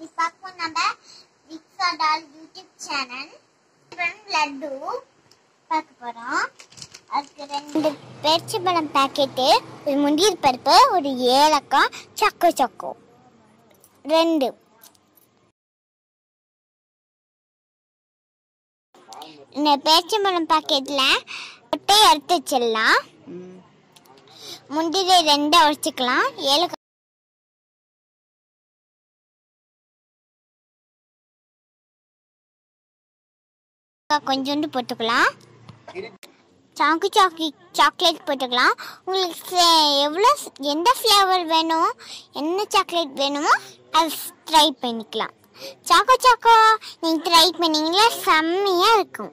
இன்னைக்கு பார்ப்போம் நம்ம rickshaw doll YouTube channel laddu பார்க்க போறோம் அதுக்கு ரெண்டு பேரிச்சம்பழம் பாக்கெட்டு ஒரு முந்திரி பருப்பு ஒரு ஏலக்காய் சக்கோ சக்கோ ரெண்டு இந்த பேரிச்சம்பழம் பாக்கெட்டில் ஒட்டையை எடுத்து வச்சிடலாம் முந்திரி ரெண்டை உடச்சிக்கலாம் ஏலக்காய் கொஞ்சோண்டு போட்டுக்கலாம் சாக்கு சாக்கி சாக்லேட் போட்டுக்கலாம் உங்களுக்கு ஃப்ளே- எவ்வளோ எந்த ஃப்ளேவர் வேணும் என்ன சாக்லேட் வேணுமோ அது ட்ரை பண்ணிக்கலாம் சாக்கோ சாக்கோ நீங்கள் ட்ரை பண்ணீங்களா செம்மையாக இருக்கும்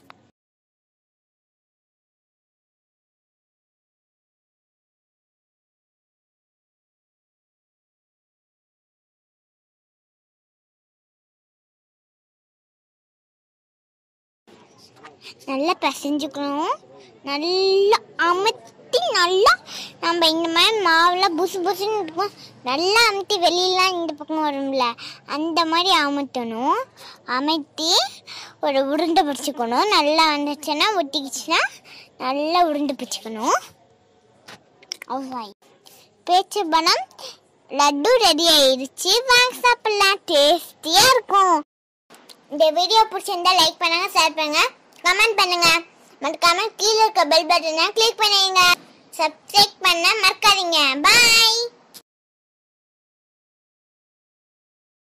நல்லா பிசைஞ்சுக்கணும் நல்லா அமுத்தி நல்லா நம்ம இந்த மாதிரி மாவுலாம் புசு புசுன்னு இருக்கும் நல்லா அமுத்தி வெளியெலாம் இந்த பக்கம் வரும்ல அந்த மாதிரி அமுத்தணும் அமுத்தி ஒரு உருண்டை பிடிச்சிக்கணும் நல்லா வந்துச்சுன்னா ஒட்டிக்கிச்சுன்னா நல்லா உருண்டை பிடிச்சிக்கணும் அவ்வளோ பேச்சு பணம் லட்டு ரெடி ஆயிடுச்சு வாங்க சாப்பிடலாம் டேஸ்டியாக இருக்கும் இந்த வீடியோ பிடிச்சிருந்தா லைக் பண்ணுங்க ஷேர் பண்ணுங்க கமெண்ட் பண்ணுங்க மறக்காம கீழே இருக்க பெல் பட்டனை கிளிக் பண்ணுங்க சப்ஸ்கிரைப் பண்ண மறக்காதீங்க பாய்